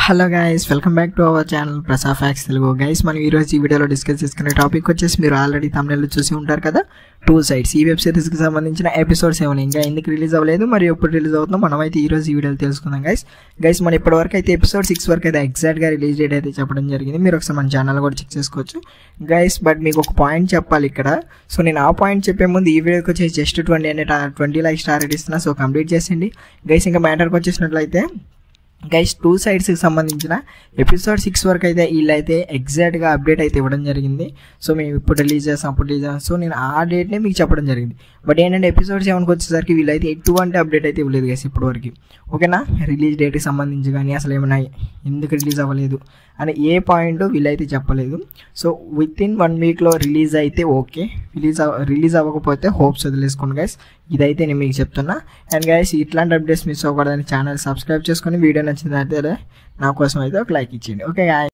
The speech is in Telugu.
hello guys welcome back to our channel ప్రసా ఫ్యాక్స్ తెలుగు గైస్ మనం ఈరోజు ఈ వీడియోలో డిస్కస్ చేసుకునే టాపిక్ వచ్చేసి మీరు ఆల్రెడీ తమిళలో చూసి ఉంటారు కదా టూ సైడ్స్ ఈ వెబ్ సిరీస్కి సంబంధించిన ఎపిసోడ్స్ ఏమైనా ఇంకా ఎందుకు రిలీజ్ అవ్వలేదు మరియు ఎప్పుడు రిలీజ్ అవుతుందో మనం అయితే ఈ రోజు ఈ వీడియోలో తెలుసుకుందాం గైస్ గైస్ మన ఇప్పటివరకు అయితే ఎపిసోడ్ సిక్స్ వరకు అయితే ఎగ్జాక్ట్గా రిలీజ్ డేట్ అయితే చెప్పడం జరిగింది మీరు ఒకసారి మన ఛానల్ కూడా చెక్ చేసుకోవచ్చు గైస్ బట్ మీకు ఒక పాయింట్ చెప్పాలి ఇక్కడ సో నేను ఆ పాయింట్ చెప్పే ముందు ఈ వీడియోకి వచ్చేసి జస్ట్ ట్వంటీ అంటే ట్వంటీ లైక్ స్టార్ ఇస్తున్నా సో కంప్లీట్ చేసేయండి గైస్ ఇంకా మ్యాటర్కి వచ్చేసినట్లయితే గైస్ టూ సైడ్స్కి సంబంధించిన ఎపిసోడ్ సిక్స్ వరకు అయితే వీళ్ళైతే ఎగ్జాక్ట్గా అప్డేట్ అయితే ఇవ్వడం జరిగింది సో మేము ఇప్పుడు రిలీజ్ చేస్తాం అప్పుడు రిలీజ్ చేస్తాం సో నేను ఆ డేట్నే మీకు చెప్పడం జరిగింది బట్ ఏంటంటే ఎపిసోడ్ సెవెన్కి వచ్చేసరికి వీళ్ళైతే ఎటువంటి అప్డేట్ అయితే ఇవ్వలేదు గైస్ ఇప్పటి వరకు ఓకేనా రిలీజ్ డేట్కి సంబంధించి కానీ అసలు ఏమైనా ఎందుకు రిలీజ్ అవ్వలేదు అని ఏ పాయింట్ వీళ్ళైతే చెప్పలేదు సో విత్ ఇన్ వన్ వీక్లో రిలీజ్ అయితే ఓకే రిలీజ్ రిలీజ్ అవ్వకపోతే హోప్స్ వదిలేసుకోండి గైస్ ఇదైతే నేను మీకు చెప్తున్నా అండ్ గైస్ ఇట్లాంటి అప్డేట్స్ మిస్ అవ్వకూడదని ఛానల్ సబ్స్క్రైబ్ చేసుకొని వీడియో నచ్చినట్లయితే నా కోసం అయితే ఒక లైక్ ఇచ్చేయండి ఓకే గాయస్